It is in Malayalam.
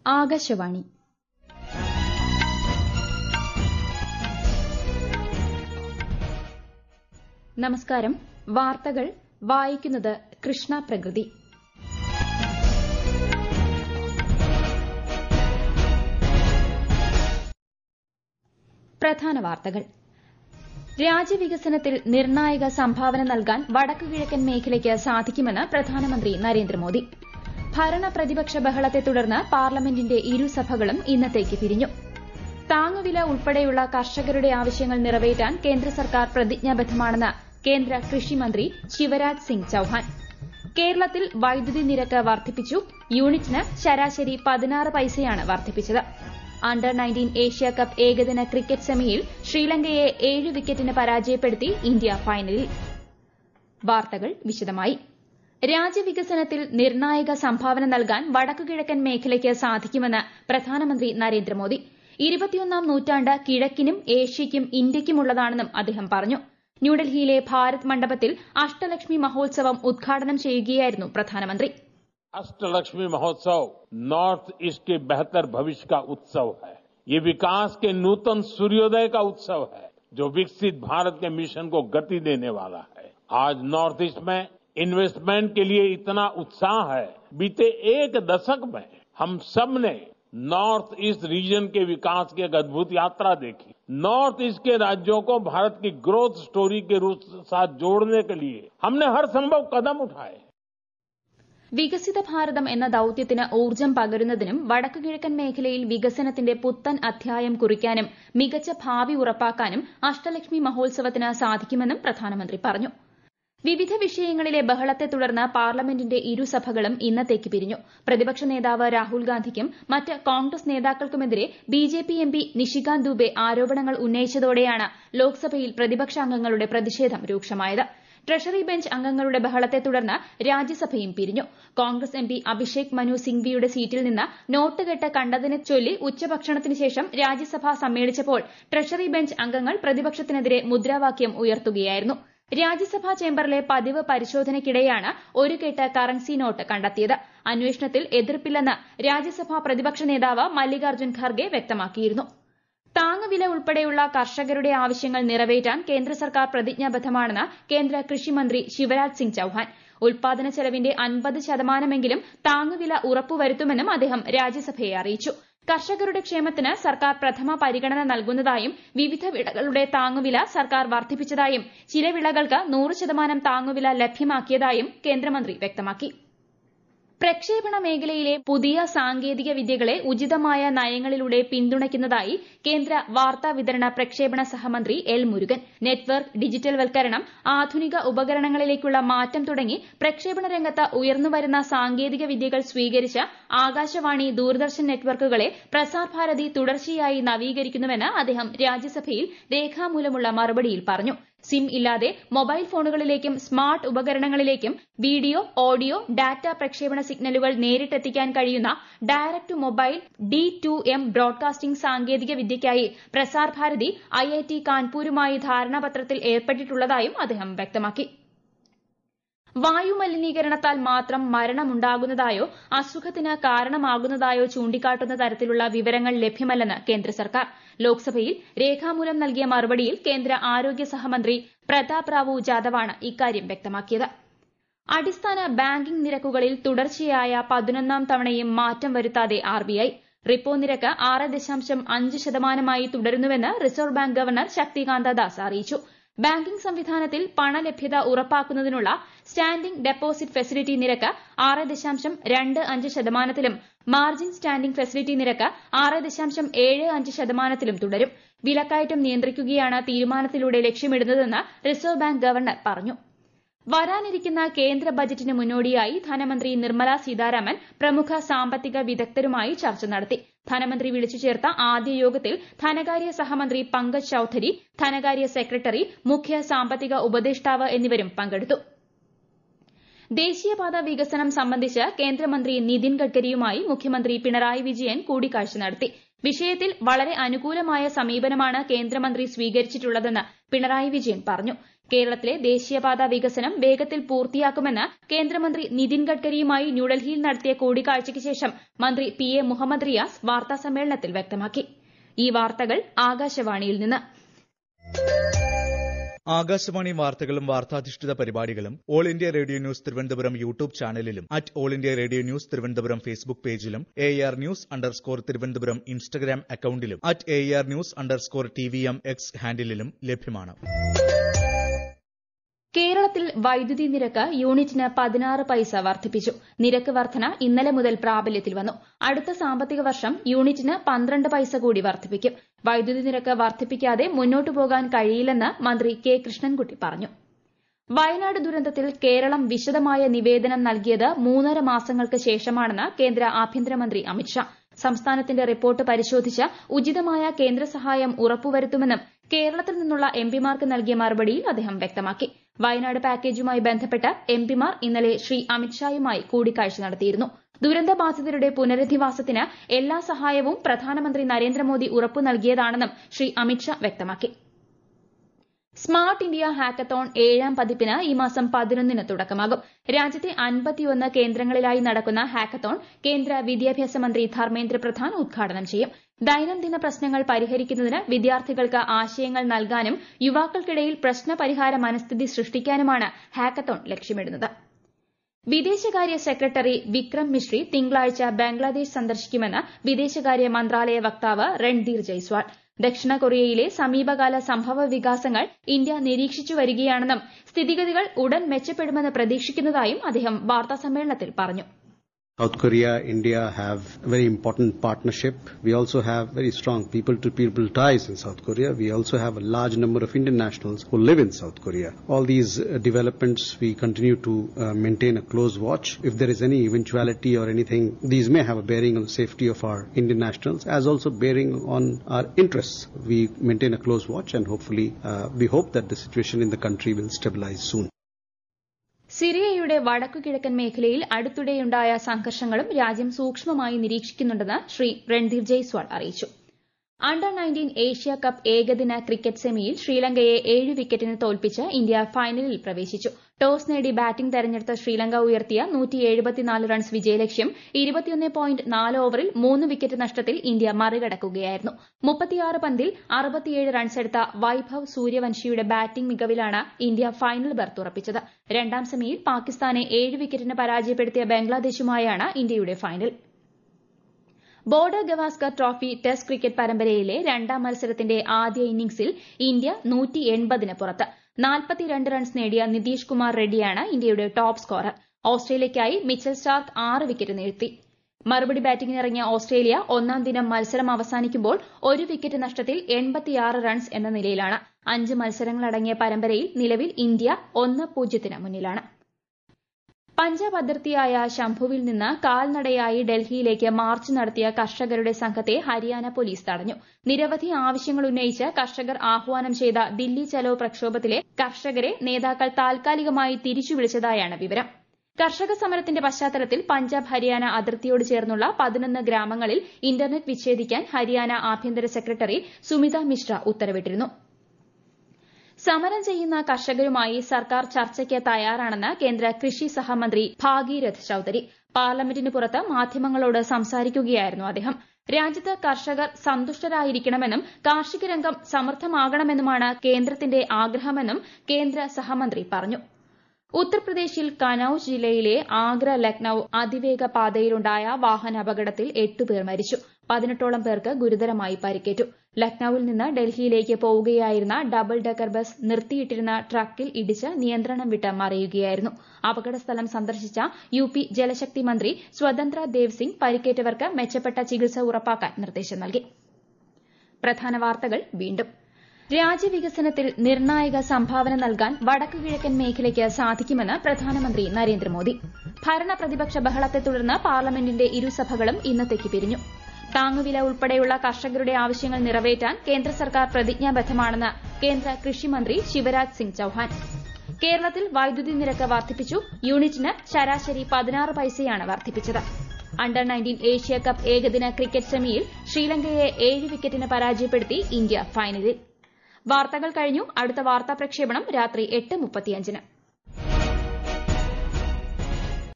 ആകാശവാണി നമസ്കാരം വാർത്തകൾ വായിക്കുന്നത് കൃഷ്ണ പ്രകൃതി പ്രധാന വാർത്തകൾ രാജ്യവികസനത്തിൽ നിർണായക സംഭാവന നൽകാൻ വടക്കുകിഴക്കൻ മേഖലയ്ക്ക് സാധിക്കുമെന്ന് പ്രധാനമന്ത്രി നരേന്ദ്രമോദി ഭരണ പ്രതിപക്ഷ ബഹളത്തെ തുടർന്ന് പാർലമെന്റിന്റെ ഇരുസഭകളും ഇന്നത്തേക്ക് പിരിഞ്ഞു താങ്ങുവില ഉൾപ്പെടെയുള്ള കർഷകരുടെ ആവശ്യങ്ങൾ നിറവേറ്റാൻ കേന്ദ്ര സർക്കാർ പ്രതിജ്ഞാബദ്ധമാണെന്ന് കേന്ദ്ര കൃഷിമന്ത്രി ശിവരാജ് സിംഗ് ചൌഹാൻ കേരളത്തിൽ വൈദ്യുതി നിരക്ക് വർദ്ധിപ്പിച്ചു യൂണിറ്റിന് ശരാശരി പതിനാറ് പൈസയാണ് വർദ്ധിപ്പിച്ചത് അണ്ടർ നയൻറ്റീൻ ഏഷ്യ കപ്പ് ഏകദിന ക്രിക്കറ്റ് സെമിയിൽ ശ്രീലങ്കയെ ഏഴ് വിക്കറ്റിന് പരാജയപ്പെടുത്തി ഇന്ത്യ ഫൈനലിൽ വാർത്തകൾ വിശദമായി രാജ്യവികസനത്തിൽ നിർണായക സംഭാവന നൽകാൻ വടക്കുകിഴക്കൻ മേഖലയ്ക്ക് സാധിക്കുമെന്ന് പ്രധാനമന്ത്രി നരേന്ദ്രമോദി ഇരുപത്തിയൊന്നാം നൂറ്റാണ്ട് കിഴക്കിനും ഏഷ്യയ്ക്കും ഇന്ത്യയ്ക്കുമുള്ളതാണെന്നും അദ്ദേഹം പറഞ്ഞു ന്യൂഡൽഹിയിലെ ഭാരത് മണ്ഡപത്തിൽ അഷ്ടലക്ഷ്മി മഹോത്സവം ഉദ്ഘാടനം ചെയ്യുകയായിരുന്നു പ്രധാനമന്ത്രി अष्टलक्ष्मी महोत्सव नॉर्थ ईस्ट के बेहतर भविष्य का उत्सव है ये विकास के नूतन सूर्योदय का उत्सव है जो विकसित भारत के मिशन को गति देने वाला है आज नॉर्थ ईस्ट में इन्वेस्टमेंट के लिए इतना उत्साह है बीते एक दशक में हम सब ने नॉर्थ ईस्ट रीजन के विकास की एक अद्भुत यात्रा देखी नॉर्थ ईस्ट के राज्यों को भारत की ग्रोथ स्टोरी के रूप साथ जोड़ने के लिए हमने हर संभव कदम उठाए വികസിത ഭാരതം എന്ന ദൌത്യത്തിന് ഊർജ്ജം പകരുന്നതിനും വടക്കുകിഴക്കൻ മേഖലയിൽ വികസനത്തിന്റെ പുത്തൻ അധ്യായം കുറിക്കാനും മികച്ച ഭാവി ഉറപ്പാക്കാനും അഷ്ടലക്ഷ്മി മഹോത്സവത്തിന് സാധിക്കുമെന്നും പ്രധാനമന്ത്രി പറഞ്ഞു വിവിധ വിഷയങ്ങളിലെ ബഹളത്തെ തുടർന്ന് പാർലമെന്റിന്റെ ഇരുസഭകളും ഇന്നത്തേക്ക് പിരിഞ്ഞു പ്രതിപക്ഷ നേതാവ് രാഹുൽ ഗാന്ധിക്കും മറ്റ് കോൺഗ്രസ് നേതാക്കൾക്കുമെതിരെ ബിജെപി എംപി നിഷികാന്ത് ദുബെ ആരോപണങ്ങൾ ഉന്നയിച്ചതോടെയാണ് ലോക്സഭയിൽ പ്രതിപക്ഷാംഗങ്ങളുടെ പ്രതിഷേധം രൂക്ഷമായത് ട്രഷറി ബെഞ്ച് അംഗങ്ങളുടെ ബഹളത്തെ തുടർന്ന് രാജ്യസഭയും പിരിഞ്ഞു കോൺഗ്രസ് എംപി അഭിഷേക് മനു സിംഗ്വിയുടെ സീറ്റിൽ നിന്ന് നോട്ട് കെട്ട് കണ്ടതിനെ ചൊല്ലി ഉച്ചഭക്ഷണത്തിന് ശേഷം രാജ്യസഭ സമ്മേളിച്ചപ്പോൾ ട്രഷറി ബെഞ്ച് അംഗങ്ങൾ പ്രതിപക്ഷത്തിനെതിരെ മുദ്രാവാക്യം ഉയർത്തുകയായിരുന്നു രാജ്യസഭാ ചേംബറിലെ പതിവ് പരിശോധനയ്ക്കിടെയാണ് ഒരു കെട്ട് കറൻസി നോട്ട് കണ്ടെത്തിയത് അന്വേഷണത്തിൽ എതിർപ്പില്ലെന്ന് രാജ്യസഭാ പ്രതിപക്ഷ നേതാവ് മല്ലികാർജ്ജുൻ ഖർഗെ വ്യക്തമാക്കിയിരുന്നു താങ്ങുവില ഉൾപ്പെടെയുള്ള കർഷകരുടെ ആവശ്യങ്ങൾ നിറവേറ്റാൻ കേന്ദ്ര സർക്കാർ പ്രതിജ്ഞാബദ്ധമാണെന്ന് കേന്ദ്ര കൃഷിമന്ത്രി ശിവരാജ് സിംഗ് ചൌഹാൻ ഉൽപാദന ചെലവിന്റെ അൻപത് ശതമാനമെങ്കിലും താങ്ങുവില ഉറപ്പുവരുത്തുമെന്നും അദ്ദേഹം രാജ്യസഭയെ അറിയിച്ചു കർഷകരുടെ ക്ഷേമത്തിന് സർക്കാർ പ്രഥമ പരിഗണന നൽകുന്നതായും വിവിധ വിളകളുടെ താങ്ങുവില സർക്കാർ വർദ്ധിപ്പിച്ചതായും ചില വിളകൾക്ക് നൂറ് ശതമാനം താങ്ങുവില ലഭ്യമാക്കിയതായും കേന്ദ്രമന്ത്രി വ്യക്തമാക്കി പ്രക്ഷേപണ മേഖലയിലെ പുതിയ സാങ്കേതിക വിദ്യകളെ ഉചിതമായ നയങ്ങളിലൂടെ പിന്തുണയ്ക്കുന്നതായി കേന്ദ്ര വാർത്താ വിതരണ പ്രക്ഷേപണ സഹമന്ത്രി എൽ മുരുകൻ നെറ്റ്വർക്ക് ഡിജിറ്റൽവൽക്കരണം ആധുനിക ഉപകരണങ്ങളിലേക്കുള്ള മാറ്റം തുടങ്ങി പ്രക്ഷേപണ രംഗത്ത് ഉയർന്നുവരുന്ന സാങ്കേതിക വിദ്യകൾ സ്വീകരിച്ച് ആകാശവാണി ദൂരദർശൻ നെറ്റ്വർക്കുകളെ പ്രസാർ ഭാരതി തുടർച്ചയായി നവീകരിക്കുന്നുവെന്ന് അദ്ദേഹം രാജ്യസഭയിൽ രേഖാമൂലമുള്ള മറുപടിയിൽ പറഞ്ഞു സിം ഇല്ലാതെ മൊബൈൽ ഫോണുകളിലേക്കും സ്മാർട്ട് ഉപകരണങ്ങളിലേക്കും വീഡിയോ ഓഡിയോ ഡാറ്റ പ്രക്ഷേപണ സിഗ്നലുകൾ നേരിട്ടെത്തിക്കാൻ കഴിയുന്ന direct to mobile D to M broadcasting സാങ്കേതിക വിദ്യയ്ക്കായി പ്രസാർ ഭാരതി ഐഐടി കാൺപൂരുമായി ധാരണാപത്രത്തിൽ ഏർപ്പെട്ടിട്ടുള്ളതായും അദ്ദേഹം വ്യക്തമാക്കി വായു മലിനീകരണത്താൽ മാത്രം മരണമുണ്ടാകുന്നതായോ അസുഖത്തിന് കാരണമാകുന്നതായോ ചൂണ്ടിക്കാട്ടുന്ന തരത്തിലുള്ള വിവരങ്ങൾ ലഭ്യമല്ലെന്ന് കേന്ദ്ര സർക്കാർ ലോക്സഭയിൽ രേഖാമൂലം നൽകിയ മറുപടിയിൽ കേന്ദ്ര ആരോഗ്യ സഹമന്ത്രി പ്രതാപ് റാവു ജാദവാണ് ഇക്കാര്യം വ്യക്തമാക്കിയത് അടിസ്ഥാന ബാങ്കിംഗ് നിരക്കുകളിൽ തുടർച്ചയായ പതിനൊന്നാം തവണയും മാറ്റം വരുത്താതെ ആർബിഐ റിപ്പോ നിരക്ക് ആറ് ദശാംശം അഞ്ച് ശതമാനമായി തുടരുന്നുവെന്ന് reserve bank governor Shaktikanta Das അറിയിച്ചു ബാങ്കിംഗ് സംവിധാനത്തിൽ പണലഭ്യത ഉറപ്പാക്കുന്നതിനുള്ള സ്റ്റാൻഡിംഗ് ഡെപ്പോസിറ്റ് ഫെസിലിറ്റി നിരക്ക് ആറ് ദശാംശം രണ്ട് അഞ്ച് ശതമാനത്തിലും മാർജിൻ സ്റ്റാൻഡിംഗ് ഫെസിലിറ്റി നിരക്ക് ആറ് ദശാംശം ഏഴ് അഞ്ച് ശതമാനത്തിലും തുടരും വിലക്കയറ്റം നിയന്ത്രിക്കുകയാണ് തീരുമാനത്തിലൂടെ ലക്ഷ്യമിടുന്നതെന്ന് റിസർവ് ബാങ്ക് ഗവർണർ പറഞ്ഞു വരാനിരിക്കുന്ന കേന്ദ്ര ബജറ്റിന് മുന്നോടിയായി ധനമന്ത്രി നിർമ്മല സീതാരാമൻ പ്രമുഖ സാമ്പത്തിക വിദഗ്ധരുമായി ചർച്ച നടത്തി ധനമന്ത്രി വിളിച്ചു ചേർത്ത ആദ്യ യോഗത്തിൽ ധനകാര്യ സഹമന്ത്രി പങ്കജ് ചൌധരി ധനകാര്യ സെക്രട്ടറി മുഖ്യ സാമ്പത്തിക ഉപദേഷ്ടാവ് എന്നിവരും പങ്കെടുത്തു ദേശീയപാത വികസനം സംബന്ധിച്ച് കേന്ദ്രമന്ത്രി നിതിൻ ഗഡ്കരിയുമായി മുഖ്യമന്ത്രി പിണറായി വിജയൻ കൂടിക്കാഴ്ച നടത്തി വിഷയത്തിൽ വളരെ അനുകൂലമായ സമീപനമാണ് കേന്ദ്രമന്ത്രി സ്വീകരിച്ചിട്ടുള്ളതെന്ന് പിണറായി വിജയൻ പറഞ്ഞു കേരളത്തിലെ ദേശീയപാത വികസനം വേഗത്തിൽ പൂർത്തിയാക്കുമെന്ന് കേന്ദ്രമന്ത്രി നിതിൻ ഗഡ്കരിയുമായി ന്യൂഡൽഹിയിൽ നടത്തിയ കൂടിക്കാഴ്ചയ്ക്ക് ശേഷം മന്ത്രി പി എ മുഹമ്മദ് റിയാസ് വാർത്താസമ്മേളനത്തിൽ വ്യക്തമാക്കി ഈ വാർത്തകൾ ആകാശവാണിയിൽ നിന്ന് ആകാശവാണി വാർത്തകളും വാർത്താധിഷ്ഠിത പരിപാടികളും all India radio news Thiruvananthapuram YouTube ചാനലിലും at all India radio news Thiruvananthapuram Facebook പേജിലും A R news underscore Thiruvananthapuram Instagram അക്കൌണ്ടിലും at A R news underscore T V M X ഹാൻഡിലും ലഭ്യമാണ് കേരളത്തിൽ വൈദ്യുതി നിരക്ക് യൂണിറ്റിന് പതിനാറ് പൈസ വർദ്ധിപ്പിച്ചു നിരക്ക് വർധന ഇന്നലെ മുതൽ പ്രാബല്യത്തിൽ വന്നു അടുത്ത സാമ്പത്തിക വർഷം യൂണിറ്റിന് പന്ത്രണ്ട് പൈസ കൂടി വർദ്ധിപ്പിക്കും വൈദ്യുതി നിരക്ക് വർദ്ധിപ്പിക്കാതെ മുന്നോട്ടു പോകാൻ കഴിയില്ലെന്ന് മന്ത്രി കെ കൃഷ്ണൻകുട്ടി പറഞ്ഞു വയനാട് ദുരന്തത്തിൽ കേരളം വിശദമായ നിവേദനം നൽകിയത് മൂന്നര മാസങ്ങൾക്ക് ശേഷമാണെന്ന് കേന്ദ്ര ആഭ്യന്തരമന്ത്രി അമിത്ഷാ സംസ്ഥാനത്തിന്റെ റിപ്പോർട്ട് പരിശോധിച്ച് ഉചിതമായ കേന്ദ്ര സഹായം ഉറപ്പുവരുത്തുമെന്നും കേരളത്തിൽ നിന്നുള്ള എംപിമാർക്ക് നൽകിയ മറുപടിയിൽ അദ്ദേഹം വ്യക്തമാക്കി വയനാട് പാക്കേജുമായി ബന്ധപ്പെട്ട് എംപിമാർ ഇന്നലെ ശ്രീ അമിത്ഷായുമായി കൂടിക്കാഴ്ച നടത്തിയിരുന്നു ദുരന്തബാധിതരുടെ പുനരധിവാസത്തിന് എല്ലാ സഹായവും പ്രധാനമന്ത്രി നരേന്ദ്രമോദി ഉറപ്പു നൽകിയതാണെന്നും ശ്രീ അമിത്ഷാ വ്യക്തമാക്കി സ്മാർട്ട് ഇന്ത്യ ഹാക്കത്തോൺ ഏഴാം പതിപ്പിന് ഈ മാസം പതിനൊന്നിന് തുടക്കമാകും രാജ്യത്തെ അൻപത്തിയൊന്ന് കേന്ദ്രങ്ങളിലായി നടക്കുന്ന ഹാക്കത്തോൺ കേന്ദ്ര വിദ്യാഭ്യാസ മന്ത്രി ധർമ്മേന്ദ്ര പ്രധാൻ ഉദ്ഘാടനം ചെയ്യും ദൈനംദിന പ്രശ്നങ്ങൾ പരിഹരിക്കുന്നതിന് വിദ്യാർത്ഥികൾക്ക് ആശയങ്ങൾ നൽകാനും യുവാക്കൾക്കിടയിൽ പ്രശ്ന പരിഹാര മനസ്ഥിതി സൃഷ്ടിക്കാനുമാണ് ഹാക്കത്തോൺ ലക്ഷ്യമിടുന്നത് വിദേശകാര്യ സെക്രട്ടറി വിക്രം മിശ്രി തിങ്കളാഴ്ച ബംഗ്ലാദേശ് സന്ദർശിക്കുമെന്ന് വിദേശകാര്യ മന്ത്രാലയ വക്താവ് രൺധീർ ജയ്സ്വാൾ ദക്ഷിണ കൊറിയയിലെ സമീപകാല സംഭവ വികാസങ്ങൾ ഇന്ത്യ നിരീക്ഷിച്ചു വരികയാണെന്നും സ്ഥിതിഗതികൾ ഉടൻ മെച്ചപ്പെടുമെന്ന് പ്രതീക്ഷിക്കുന്നതായും അദ്ദേഹം വാർത്താസമ്മേളനത്തിൽ പറഞ്ഞു South Korea, India have a very important partnership. We also have very strong people-to-people ties in South Korea. We also have a large number of Indian nationals who live in South Korea. All these uh, developments, we continue to uh, maintain a close watch. If there is any eventuality or anything, these may have a bearing on the safety of our Indian nationals, as also bearing on our interests. We maintain a close watch, and hopefully, uh, we hope that the situation in the country will stabilize soon. സിറിയയുടെ വടക്കുകിഴക്കൻ മേഖലയിൽ അടുത്തിടെയുണ്ടായ സംഘർഷങ്ങളും രാജ്യം സൂക്ഷ്മമായി നിരീക്ഷിക്കുന്നുണ്ടെന്ന് ശ്രീ രൺധീർ ജയ്സ്വാൾ അറിയിച്ചു അണ്ടർ നയൻറ്റീൻ ഏഷ്യ കപ്പ് ഏകദിന ക്രിക്കറ്റ് സെമിയിൽ ശ്രീലങ്കയെ ഏഴ് വിക്കറ്റിന് തോൽപ്പിച്ച് ഇന്ത്യ ഫൈനലിൽ പ്രവേശിച്ചു ടോസ് നേടി ബാറ്റിംഗ് തെരഞ്ഞെടുത്ത ശ്രീലങ്ക ഉയർത്തിയ റൺസ് വിജയലക്ഷ്യം ഓവറിൽ മൂന്ന് വിക്കറ്റ് നഷ്ടത്തിൽ ഇന്ത്യ മറികടക്കുകയായിരുന്നു മുപ്പത്തിയാറ് പന്തിൽ അറുപത്തിയേഴ് റൺസെടുത്ത വൈഭവ് സൂര്യവംശിയുടെ ബാറ്റിംഗ് മികവിലാണ് ഇന്ത്യ ഫൈനൽ ബർത്ത് ഉറപ്പിച്ചത് രണ്ടാം സെമിയിൽ പാകിസ്ഥാനെ ഏഴ് വിക്കറ്റിന് പരാജയപ്പെടുത്തിയ ബംഗ്ലാദേശുമായാണ് ഇന്ത്യയുടെ ഫൈനൽ Border Gavaskar trophy test cricket പരമ്പരയിലെ രണ്ടാം മത്സരത്തിന്റെ ആദ്യ ഇന്നിംഗ്സിൽ ഇന്ത്യ നൂറ്റി എൺപതിന് പുറത്ത് നാൽപ്പത്തിരണ്ട് റൺസ് നേടിയ നിതീഷ് കുമാർ റെഡ്ഡിയാണ് ഇന്ത്യയുടെ ടോപ്പ് സ്കോറർ ഓസ്ട്രേലിയയ്ക്കായി മിച്ചൽ സ്റ്റാർക്ക് ആറ് വിക്കറ്റ് വീഴ്ത്തി മറുപടി ബാറ്റിംഗിനിറങ്ങിയ ഓസ്ട്രേലിയ ഒന്നാം ദിനം മത്സരം അവസാനിക്കുമ്പോൾ ഒരു വിക്കറ്റ് നഷ്ടത്തിൽ എൺപത്തിയാറ് റൺസ് എന്ന നിലയിലാണ് അഞ്ച് മത്സരങ്ങളടങ്ങിയ പരമ്പരയിൽ നിലവിൽ ഇന്ത്യ ഒന്ന് പൂജ്യത്തിന് മുന്നിലാണ് പഞ്ചാബ് അതിർത്തിയായ ശംഭുവിൽ നിന്ന് കാൽനടയായി ഡൽഹിയിലേക്ക് മാർച്ച് നടത്തിയ കർഷകരുടെ സംഘത്തെ ഹരിയാന പോലീസ് തടഞ്ഞു നിരവധി ആവശ്യങ്ങൾ ഉന്നയിച്ച് കർഷകർ ആഹ്വാനം ചെയ്ത ദില്ലി ചലോ പ്രക്ഷോഭത്തിലെ കർഷകരെ നേതാക്കൾ താൽക്കാലികമായി തിരിച്ചു വിളിച്ചതായാണ് വിവരം കർഷക സമരത്തിന്റെ പശ്ചാത്തലത്തിൽ പഞ്ചാബ് ഹരിയാന അതിർത്തിയോട് ചേർന്നുള്ള പതിനൊന്ന് ഗ്രാമങ്ങളിൽ ഇന്റർനെറ്റ് വിച്ഛേദിക്കാൻ ഹരിയാന ആഭ്യന്തര സെക്രട്ടറി സുമിത മിശ്ര ഉത്തരവിട്ടിരുന്നു സമരം ചെയ്യുന്ന കർഷകരുമായി സർക്കാർ ചർച്ചയ്ക്ക് തയ്യാറാണെന്ന് കേന്ദ്ര കൃഷി സഹമന്ത്രി ഭാഗീരഥ് ചൌധരി പാർലമെന്റിന് പുറത്ത് മാധ്യമങ്ങളോട് സംസാരിക്കുകയായിരുന്നു അദ്ദേഹം രാജ്യത്ത് കർഷകർ സന്തുഷ്ടരായിരിക്കണമെന്നും കാർഷിക രംഗം സമൃദ്ധമാകണമെന്നുമാണ് കേന്ദ്രത്തിന്റെ ആഗ്രഹമെന്നും കേന്ദ്ര സഹമന്ത്രി പറഞ്ഞു ഉത്തർപ്രദേശിൽ കനൌജ് ജില്ലയിലെ ആഗ്ര ലക്നൌ അതിവേഗ പാതയിലുണ്ടായ വാഹനാപകടത്തിൽ എട്ടുപേർ മരിച്ചു പതിനെട്ടോളം പേർക്ക് ഗുരുതരമായി പരിക്കേറ്റു ലക്നൌവിൽ നിന്ന് ഡൽഹിയിലേക്ക് പോവുകയായിരുന്ന ഡബിൾ ഡെക്കർ ബസ് നിർത്തിയിട്ടിരുന്ന ട്രക്കിൽ ഇടിച്ച് നിയന്ത്രണം വിട്ട് മറിയുകയായിരുന്നു അപകടസ്ഥലം സന്ദർശിച്ച യു പി ജലശക്തി മന്ത്രി സ്വതന്ത്ര ദേവ് സിംഗ് പരിക്കേറ്റവർക്ക് മെച്ചപ്പെട്ട ചികിത്സ ഉറപ്പാക്കാൻ നിർദ്ദേശം നൽകി പ്രധാന വാർത്തകൾ വീണ്ടും രാജ്യവികസനത്തിൽ നിർണായക സംഭാവന നൽകാൻ വടക്കു കിഴക്കൻ മേഖലയ്ക്ക് സാധിക്കുമെന്ന് പ്രധാനമന്ത്രി നരേന്ദ്രമോദി ഭരണ പ്രതിപക്ഷ ബഹളത്തെ തുടർന്ന് പാർലമെന്റിന്റെ ഇരുസഭകളും ഇന്നത്തേക്ക് പിരിഞ്ഞു താങ്ങുവില ഉൾപ്പെടെയുള്ള കർഷകരുടെ ആവശ്യങ്ങൾ നിറവേറ്റാൻ കേന്ദ്ര സർക്കാർ പ്രതിജ്ഞാബദ്ധമാണെന്ന് കേന്ദ്ര കൃഷിമന്ത്രി ശിവരാജ് സിംഗ് ചൌഹാൻ കേരളത്തിൽ വൈദ്യുതി നിരക്ക് വർദ്ധിപ്പിച്ചു യൂണിറ്റിന് ശരാശരി പതിനാറ് പൈസയാണ് വർദ്ധിപ്പിച്ചത് അണ്ടർ നയൻറ്റീൻ ഏഷ്യ കപ്പ് ഏകദിന ക്രിക്കറ്റ് സെമിയിൽ ശ്രീലങ്കയെ ഏഴ് വിക്കറ്റിന് പരാജയപ്പെടുത്തി ഇന്ത്യ ഫൈനലിൽ വാർത്തകൾ കഴിഞ്ഞു അടുത്ത വാർത്താ പ്രക്ഷേപണം രാത്രി എട്ട് മുപ്പത്തിയഞ്ചിന്